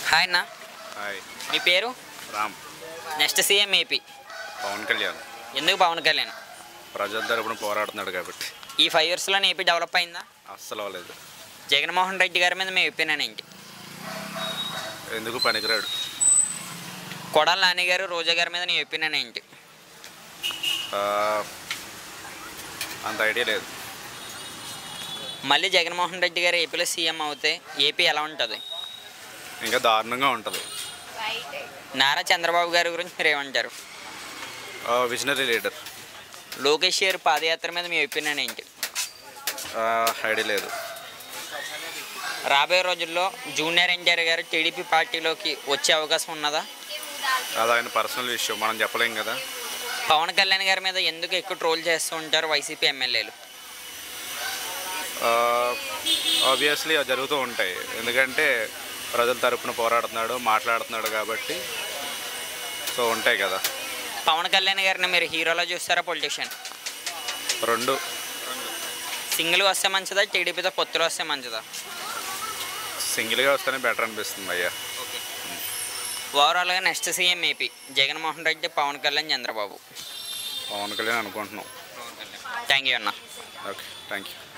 hi అన్న hi మీ పేరు Ram next CM AP Pawan Kalyan ఎందుకు పవన్ కళ్యాణ్ ప్రజల తరపున పోరాడుతున్నాడు కాబట్టి ఈ ఫైవ్ ఇయర్స్లో ఏపీ డెవలప్ అయిందా అస్సలు అవ్వలేదు జగన్మోహన్ రెడ్డి గారి మీద మీ ఒపీనియన్ ఏంటి ఎందుకు పనికిరాడు కొడాల నాని గారు రోజా గారి మీద నీ ఒపీనియన్ ఏంటి ఆ, అంత ఐడియా లేదు మళ్ళీ జగన్మోహన్ రెడ్డి గారు ఏపీలో సీఎం అవుతే ఏపీ ఎలా ఉంటుంది ఇంకా దారుణంగా ఉంటుంది నారా చంద్రబాబు గారి గురించి మీరు ఏమంటారు విజనరీ లీడర్ లోకేష్ గారి పాదయాత్ర మీద మీ ఒపీనియన్ ఏంటి ఐడియా లేదు రాబోయే రోజుల్లో జూనియర్ ఎన్టీఆర్ గారు టీడీపీ పార్టీలోకి వచ్చే అవకాశం ఉన్నదా అది ఆయన పర్సనల్ విషయం మనం చెప్పలేం కదా పవన్ కళ్యాణ్ గారి మీద ఎందుకు ఎక్కువ ట్రోల్ చేస్తూ ఉంటారు వైసీపీ ఎమ్మెల్యేలు ఆబ్వియస్లీ అవి జరుగుతూ ఉంటాయి ఎందుకంటే ప్రజల తరపున పోరాడుతున్నాడు మాట్లాడుతున్నాడు కాబట్టి సో ఉంటాయి కదా పవన్ కళ్యాణ్ గారిని మీరు హీరోలో చూస్తారా పొలిటీషియన్ రెండు సింగిల్గా వస్తే మంచిదా టీడీపీతో పొత్తులు వస్తే మంచిదా సింగిల్గా వస్తేనే బెటర్ అనిపిస్తుంది అయ్యా ఓవరాల్గా next CM AP Jaganmohan Reddy Pawan Kalyan Chandrababu Pawan Kalyan అనుకుంటున్నాం థ్యాంక్ యూ అన్న ఓకే థ్యాంక్ యూ